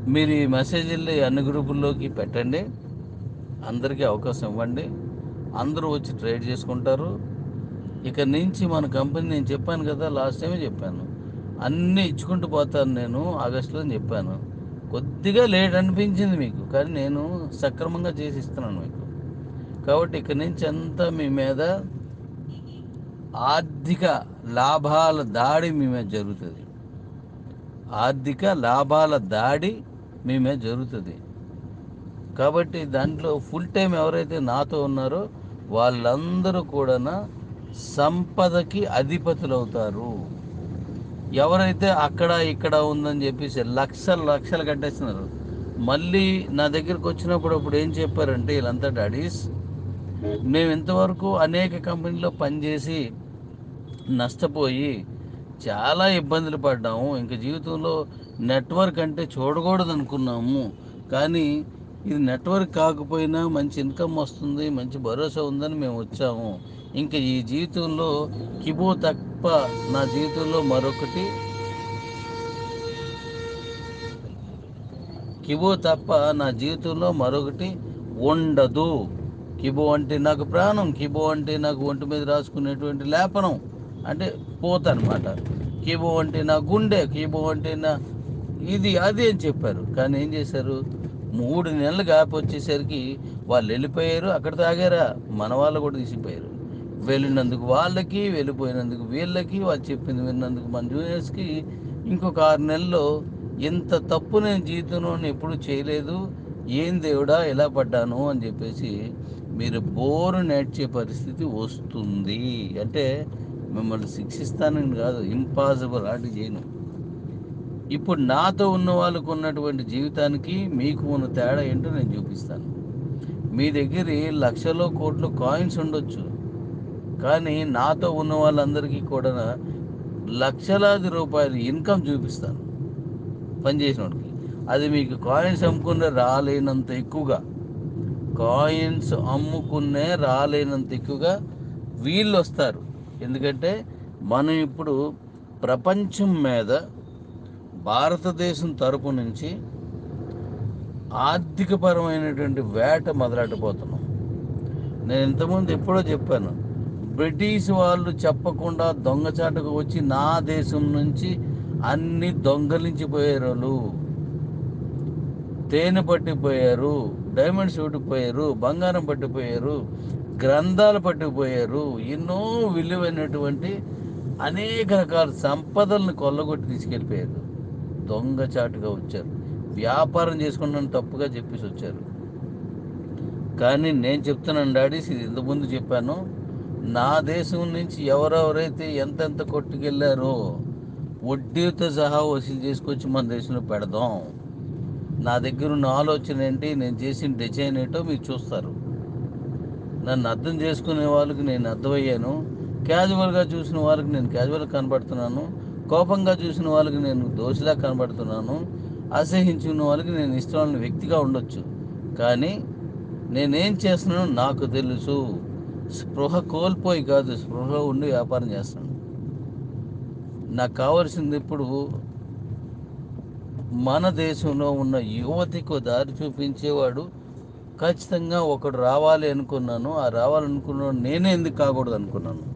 మీరు ఈ మెసేజ్ని అన్ని గ్రూపుల్లోకి పెట్టండి అందరికీ అవకాశం ఇవ్వండి అందరూ వచ్చి ట్రేడ్ చేసుకుంటారు ఇక నుంచి మన కంపెనీ నేను చెప్పాను కదా లాస్ట్ టైమే చెప్పాను అన్నీ ఇచ్చుకుంటూ పోతాను నేను ఆగస్టులో అని చెప్పాను కొద్దిగా లేట్ అనిపించింది మీకు కానీ నేను సక్రమంగా చేసి ఇస్తున్నాను మీకు కాబట్టి ఇక నుంచి అంతా మీ మీద ఆర్థిక లాభాల దాడి మీ మీద జరుగుతుంది ఆర్థిక లాభాల దాడి మీ మీద జరుగుతుంది కాబట్టి దాంట్లో ఫుల్ టైం ఎవరైతే నాతో ఉన్నారో వాళ్ళందరూ కూడా సంపదకి అధిపతులు అవుతారు ఎవరైతే అక్కడ ఇక్కడ ఉందని చెప్పేసి లక్షలు లక్షలు కట్టేస్తున్నారు మళ్ళీ నా దగ్గరికి వచ్చినప్పుడు అప్పుడు ఏం చెప్పారంటే వీళ్ళంతా డాడీస్ మేము ఇంతవరకు అనేక కంపెనీలో పనిచేసి నష్టపోయి చాలా ఇబ్బందులు పడ్డాము ఇంక జీవితంలో నెట్వర్క్ అంటే చూడకూడదు అనుకున్నాము కానీ ఇది నెట్వర్క్ కాకపోయినా మంచి ఇన్కమ్ వస్తుంది మంచి భరోసా ఉందని మేము వచ్చాము ఇంకా ఈ జీవితంలో కిబో తప్ప నా జీవితంలో మరొకటి కిబో తప్ప నా జీవితంలో మరొకటి ఉండదు కిబో అంటే నాకు ప్రాణం కిబో అంటే నాకు ఒంటి మీద రాసుకునేటువంటి లేపనం అంటే పోత అనమాట కీబో అంటే నా గుండె కీబో అంటే నా ఇది అది అని చెప్పారు కానీ ఏం చేశారు మూడు నెలలు గ్యాప్ వచ్చేసరికి వాళ్ళు వెళ్ళిపోయారు అక్కడ తాగారా మన వాళ్ళు కూడా తీసిపోయారు వెళ్ళినందుకు వాళ్ళకి వెళ్ళిపోయినందుకు వీళ్ళకి వాళ్ళు చెప్పింది విన్నందుకు మన జూనియర్స్కి ఇంకొక ఆరు నెలల్లో ఇంత తప్పు నేను జీవితంలో ఎప్పుడు చేయలేదు ఏం దేవుడా ఎలా పడ్డాను అని చెప్పేసి మీరు బోరు నేర్చే పరిస్థితి వస్తుంది అంటే మిమ్మల్ని శిక్షిస్తానని కాదు ఇంపాసిబుల్ అటు చేయను ఇప్పుడు నాతో ఉన్న వాళ్ళకు ఉన్నటువంటి జీవితానికి మీకు ఉన్న తేడా ఏంటో నేను చూపిస్తాను మీ దగ్గర లక్షలో కోట్లు కాయిన్స్ ఉండొచ్చు కానీ నాతో ఉన్న వాళ్ళందరికీ కూడా లక్షలాది రూపాయలు ఇన్కమ్ చూపిస్తాను పనిచేసిన వాడికి అది మీకు కాయిన్స్ అమ్ముకునే రాలేనంత ఎక్కువగా కాయిన్స్ అమ్ముకునే రాలేనంత ఎక్కువగా వీళ్ళు వస్తారు ఎందుకంటే మనం ఇప్పుడు ప్రపంచం మీద భారతదేశం తరపు నుంచి ఆర్థికపరమైనటువంటి వేట మొదలెట్టబోతున్నాం నేను ఇంతకుముందు ఎప్పుడో చెప్పాను బ్రిటిష్ వాళ్ళు చెప్పకుండా దొంగచాటుకు వచ్చి నా దేశం నుంచి అన్ని దొంగలించిపోయారు వాళ్ళు తేనె పట్టిపోయారు డైమండ్స్ పట్టిపోయారు బంగారం పట్టిపోయారు గ్రంథాలు పట్టుకుపోయారు ఎన్నో విలువైనటువంటి అనేక రకాల సంపదలను కొల్లగొట్టి తీసుకెళ్ళిపోయారు దొంగచాటుగా వచ్చారు వ్యాపారం చేసుకున్నాను తప్పుగా చెప్పేసి వచ్చారు కానీ నేను చెప్తున్నాను డాడీస్ ఇది ఇంతకుముందు చెప్పాను నా దేశం నుంచి ఎవరెవరైతే ఎంతెంత కొట్టుకెళ్ళారో వడ్డీతో సహా వసూలు చేసుకొచ్చి మన దేశంలో పెడదాం నా దగ్గర ఉన్న ఆలోచన ఏంటి నేను చేసిన డిజైన్ ఏంటో మీరు చూస్తారు నన్ను అర్థం చేసుకునే వాళ్ళకి నేను అర్థమయ్యాను క్యాజువల్గా చూసిన వాళ్ళకి నేను క్యాజువల్గా కనబడుతున్నాను కోపంగా చూసిన వాళ్ళకి నేను దోషిలా కనబడుతున్నాను అసహించుకున్న వాళ్ళకి నేను ఇష్టమైన వ్యక్తిగా ఉండొచ్చు కానీ నేనేం చేస్తున్నానో నాకు తెలుసు స్పృహ కోల్పోయి కాదు స్పృహ ఉండి వ్యాపారం చేస్తాను నాకు కావాల్సింది ఇప్పుడు మన దేశంలో ఉన్న యువతికి దారి చూపించేవాడు ఖచ్చితంగా ఒకడు రావాలి అనుకున్నాను ఆ రావాలనుకున్నాను నేనే ఎందుకు కాకూడదు అనుకున్నాను